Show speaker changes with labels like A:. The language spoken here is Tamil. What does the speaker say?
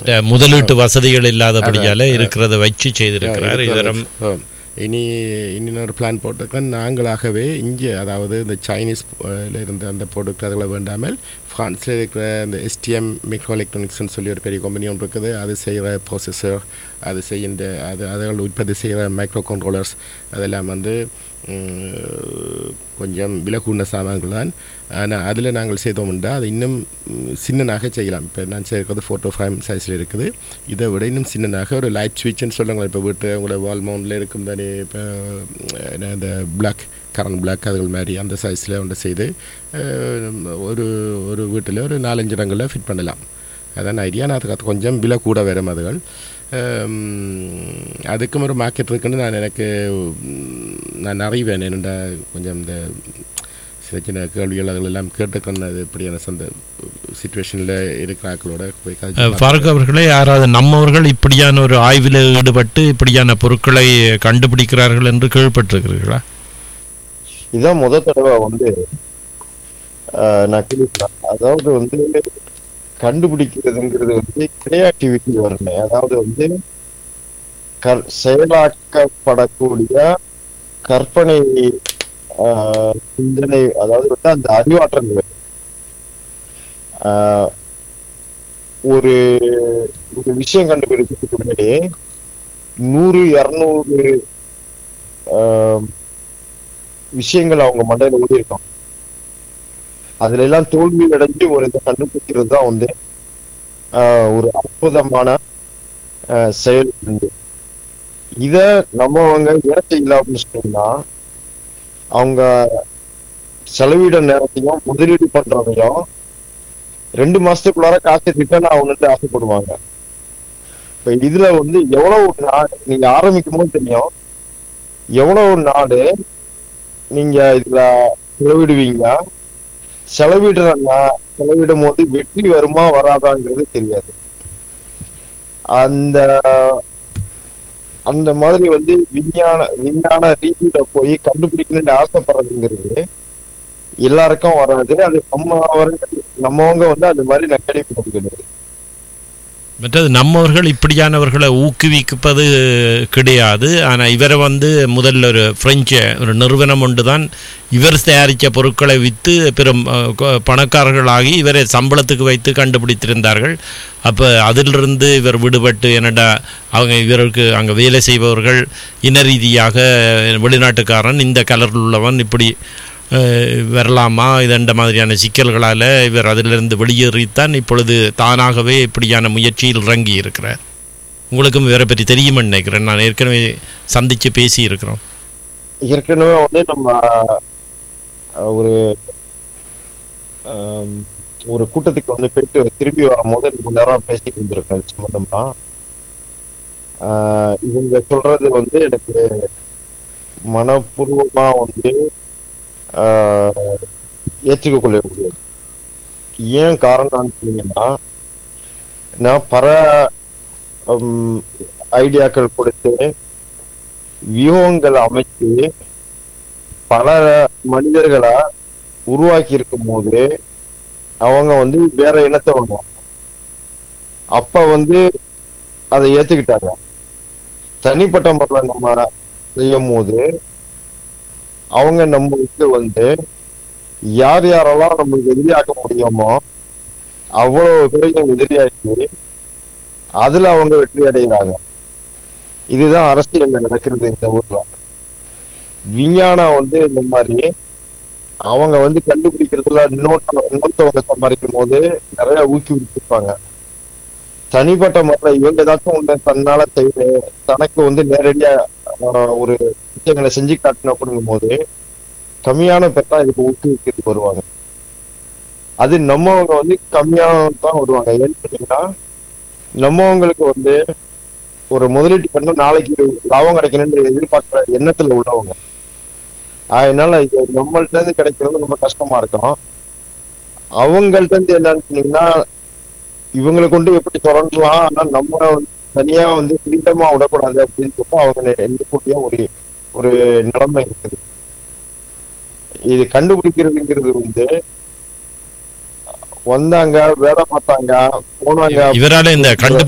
A: மற்ற முதலீட்டு வசதிகள் இல்லாதபடியால இருக்கிறத வச்சு செய்திருக்கிறார் இதரம்
B: ஆம். இனி இன்னொரு பிளான் போட்டிருக்கோம் நாங்களாகவே இங்கே அதாவது இந்த சைனீஸ் அஹ், ல இருந்த அந்த ப்ராடக்ட் அதில் வேண்டாமல் ஃப்ரான்ஸில் இருக்கிற இந்த எஸ்டிஎம் மைக்ரோ எலக்ட்ரானிக்ஸ்னு சொல்லி ஒரு பெரிய கம்பெனி ஒன்று இருக்குது அது செய்கிற ப்ராசஸர் அது செய்கின்ற அது அதுகள் உற்பத்தி செய்கிற மைக்ரோ கண்ட்ரோலர்ஸ் அதெல்லாம் வந்து ம், கொஞ்சம் விலை கூடின சாமான்கள் தான் ஆனால் அதில் நாங்கள் செய்தோம்னா அது இன்னும் ம், சின்னனாக செய்யலாம் இப்போ நான் செய்கிறது ஃபோட்டோ ஃப்ரேம் சைஸில் இருக்குது இதை விட இன்னும் சின்னனாக ஒரு லைட் ஸ்விட்ச்னு சொல்லுவாங்க இப்போ வீட்டு உங்களோட வால் மவுண்டில் இருக்கும் தானே இப்போ என்ன இந்த பிளாக் கரண்ட் பிளாக் அதுகள் மாதிரி அந்த சைஸில் ஒன்று செய்து அஹ், ஒரு ஒரு வீட்டில் ஒரு நாலஞ்சு இடங்களில் ஃபிட் பண்ணலாம் அதான் ஐடியா நான் அதுக்கு அது கொஞ்சம் விலை கூட வரும் அதுகள் அம், அதுக்கும் ஒரு மார்க்கெட் இருக்குன்னு நான் எனக்கு ம், நான் அறிவேன் என்னென்ன கொஞ்சம் இந்த சின்ன சின்ன கேள்விகள் அதுகள் எல்லாம் கேட்டுக்கொண்டு அது இப்படியான சந்த சுச்சுவேஷனில் இருக்கிற ஆட்களோட போய்
A: அஹ்,
B: கதைச்சு
A: ஃபாரூக் அவர்களே யாராவது நம்மவர்கள் இப்படியான ஒரு ஆய்வில் ஈடுபட்டு இப்படியான பொருட்களை கண்டுபிடிக்கிறார்கள் என்று கேள்விப்பட்டிருக்கிறீர்களா
C: இதான் முத தடவை வந்து ஆஹ், நான் கேள்விப்பட்டேன் அதாவது வந்து கண்டுபிடிக்கிறதுங்கிறது வந்து கிரியேட்டிவிட்டி வரணும் அதாவது வந்து கற் செயலாக்கப்படக்கூடிய கற்பனை ஆஹ், சிந்தனை அதாவது வந்து அந்த அறிவாற்றல் வேணும். ஆஹ், ஒரு ஒரு விஷயம் கண்டுபிடிக்கிறதுக்கு முன்னாடி நூறு இருநூறு விஷயங்கள் அவங்க மண்டையில ஓடி இருக்கும் அதுல எல்லாம் தோல்வி அடைஞ்சு ஒரு இதை கண்டுபிடிக்கிறது தான் வந்து ஆஹ், ஒரு அற்புதமான ஆஹ், செயல் வந்து இத நம்மவங்க ஏன் செய்யல அப்படின்னு சொன்னா அவங்க செலவிட நேரத்தையும் முதலீடு பண்றதையும் ரெண்டு மாசத்துக்குள்ளார காசு ரிட்டர்ன் ஆகணும்னு ஆசைப்படுவாங்க இப்ப இதுல வந்து எவ்வளவு நாடு நீங்க ஆரம்பிக்கும் போது தெரியும் எவ்வளவு நாடு நீங்க இதுல செலவிடுவீங்க செலவிடுற நா- செலவிடும் போது வெற்றி வருமா வராதாங்கிறது தெரியாது அந்த அந்த மாதிரி வந்து விஞ்ஞான விஞ்ஞான ரீதியில போய் கண்டுபிடிக்கணும்னு ஆசைப்படுறதுங்கிறது எல்லாருக்கும் வராது அது நம்ம அவர்கள் நம்மவங்க வந்து அந்த மாதிரி நக்கடிப்பு கிடையாது
A: மற்றது நம்மவர்கள் இப்படியானவர்களை ஊக்குவிப்பது கிடையாது ஆனால் இவரை வந்து முதல்ல ஒரு பிரெஞ்சு ஒரு நிறுவனம் ஒன்று தான் இவர் தயாரித்த பொருட்களை விற்று பெரும் அஹ், கொ- பணக்காரர்களாகி இவரை சம்பளத்துக்கு வைத்து கண்டுபிடித்திருந்தார்கள் அப்போ அதிலிருந்து இவர் விடுபட்டு என்னடா அவங்க இவருக்கு அங்கே வேலை செய்பவர்கள் இன ரீதியாக வெளிநாட்டுக்காரன் இந்த கலரில் உள்ளவன் இப்படி அஹ், வரலாமா இதண்ட மாதிரியான சிக்கல்களால் இவர் அதிலிருந்து வெளியேறித்தான் இப்பொழுது தானாகவே இப்படியான முயற்சியில் இறங்கி இருக்கிறார் உங்களுக்கும் இவரை பற்றி தெரியுமென்னு நினைக்கிறேன் நான் ஏற்கனவே சந்தித்து பேசி இருக்கிறோம்
C: ஏற்கனவே வந்து நம்ம அஹ், ஒரு ஆம், ஒரு கூட்டத்துக்கு வந்து போயிட்டு திரும்பி வரும்போது ரொம்ப நேரம் பேசிட்டு இருந்திருக்கேன் இது சம்பந்தமா ஆஹ், இவங்க சொல்றது வந்து எனக்கு மனப்பூர்வமா வந்து ஆஹ், ஏற்றுக்கொள்ள முடியாது ஏன் காரணம்னு சொன்னீங்கன்னா நான் பல ஹம், ஐடியாக்கள் கொடுத்து வியூகங்கள் அமைத்து பல மனிதர்களை உருவாக்கி இருக்கும் போது அவங்க வந்து வேற இனத்தை வருவாங்க அப்ப வந்து அதை ஏத்துக்கிட்டாங்க தனிப்பட்ட முறையில் நம்ம செய்யும் போது அவங்க நம்மளுக்கு வந்து யார் யாரெல்லாம் நம்மளுக்கு எதிரியாக்க முடியுமோ அவ்வளவு பேரையும் எதிரியாக்கி அதுல அவங்க வெற்றி அடைகிறாங்க இதுதான் அரசியல்ல நடக்கிறது இந்த ஊர்ல விஞ்ஞானம் வந்து இந்த மாதிரி அவங்க வந்து கண்டுபிடிக்கிறதுல இன்னொருத்த இன்னொருத்தவங்க சம்பாதிக்கும் போது நிறைய ஊக்குவிச்சிருப்பாங்க தனிப்பட்ட முறையில் இவங்க ஏதாச்சும் ஒண்ணு தன்னால செய்து தனக்கு வந்து நேரடியா ஆஹ், ஒரு விஷயங்களை செஞ்சு காட்டணும் அப்படிங்கும் போது கம்மியான பேர் தான் இதுக்கு ஊக்குவிக்கிறதுக்கு வருவாங்க அது நம்மவங்க வந்து கம்மியாக தான் வருவாங்க ஏன்னு கேட்டீங்கன்னா நம்மவங்களுக்கு வந்து ஒரு முதலீட்டு பண்ண நாளைக்கு லாபம் கிடைக்கணும்னு எதிர்பார்க்கிற எண்ணத்துல உள்ளவங்க அதனால இது நம்மள்ட்ட இருந்து கிடைக்கிறது ரொம்ப கஷ்டமா இருக்கும் அவங்கள்ட்ட இருந்து என்னன்னு சொன்னீங்கன்னா இவங்களை கொண்டு எப்படி தொடரலாம் ஆனா நம்ம வந்து தனியா வந்து ஃப்ரீடமா விடக்கூடாது அப்படின்னு சொல்லிட்டு அவங்க எந்தக்கூடிய ஒரு ஒரு நிலைமை இருக்குது இது கண்டுபிடிக்கிறதுங்கிறது வந்து வந்தாங்க வேலை பார்த்தாங்க போனாங்க
A: இவரால் இந்த கண்டு